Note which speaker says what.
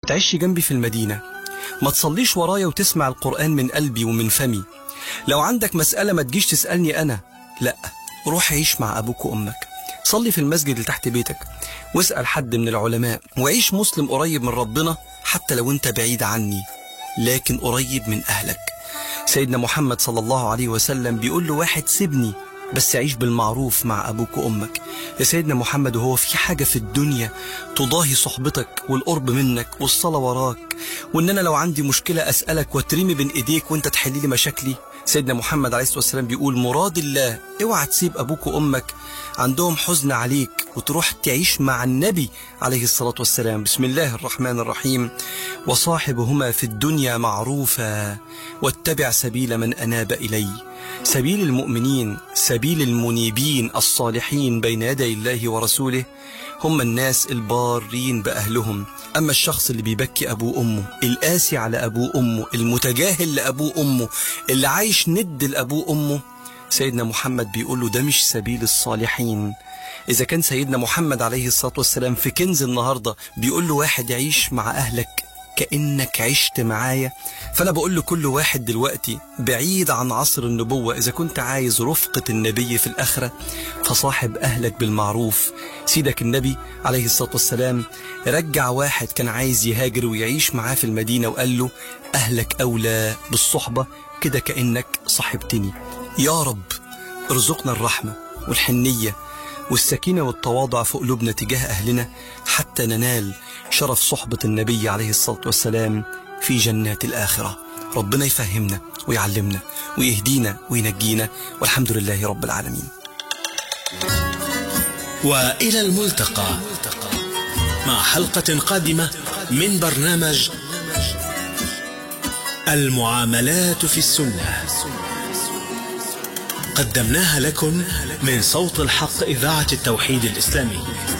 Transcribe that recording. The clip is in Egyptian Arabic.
Speaker 1: تعيش جنبي في المدينة ما تصليش ورايا وتسمع القرآن من قلبي ومن فمي لو عندك مسألة ما تجيش تسألني أنا لا روح عيش مع أبوك وأمك صلي في المسجد اللي تحت بيتك واسأل حد من العلماء وعيش مسلم قريب من ربنا حتى لو انت بعيد عني لكن قريب من أهلك سيدنا محمد صلى الله عليه وسلم بيقول له واحد سيبني بس عيش بالمعروف مع أبوك وأمك يا سيدنا محمد وهو في حاجة في الدنيا تضاهي صحبتك والقرب منك والصلاة وراك وإن أنا لو عندي مشكلة أسألك وترمي بين إيديك وإنت تحلي لي مشاكلي سيدنا محمد عليه الصلاة والسلام بيقول مراد الله اوعى تسيب أبوك وأمك عندهم حزن عليك وتروح تعيش مع النبي عليه الصلاة والسلام بسم الله الرحمن الرحيم وصاحبهما في الدنيا معروفا واتبع سبيل من أناب إلي سبيل المؤمنين سبيل المنيبين الصالحين بين يدي الله ورسوله هم الناس البارين بأهلهم أما الشخص اللي بيبكي أبوه أمه القاسي على أبوه أمه المتجاهل لأبوه أمه اللي عايش ند لأبوه أمه سيدنا محمد بيقول له ده مش سبيل الصالحين إذا كان سيدنا محمد عليه الصلاة والسلام في كنز النهاردة بيقول له واحد عيش مع أهلك كأنك عشت معايا فأنا بقول لكل واحد دلوقتي بعيد عن عصر النبوة إذا كنت عايز رفقة النبي في الآخرة فصاحب أهلك بالمعروف سيدك النبي عليه الصلاة والسلام رجع واحد كان عايز يهاجر ويعيش معاه في المدينة وقال له أهلك أولى بالصحبة كده كأنك صاحبتني يا رب ارزقنا الرحمة والحنية والسكينة والتواضع في قلوبنا تجاه أهلنا حتى ننال شرف صحبة النبي عليه الصلاة والسلام في جنات الآخرة ربنا يفهمنا ويعلمنا ويهدينا وينجينا والحمد لله رب العالمين
Speaker 2: والى الملتقى مع حلقه قادمه من برنامج المعاملات في السنه قدمناها لكم من صوت الحق اذاعه التوحيد الاسلامي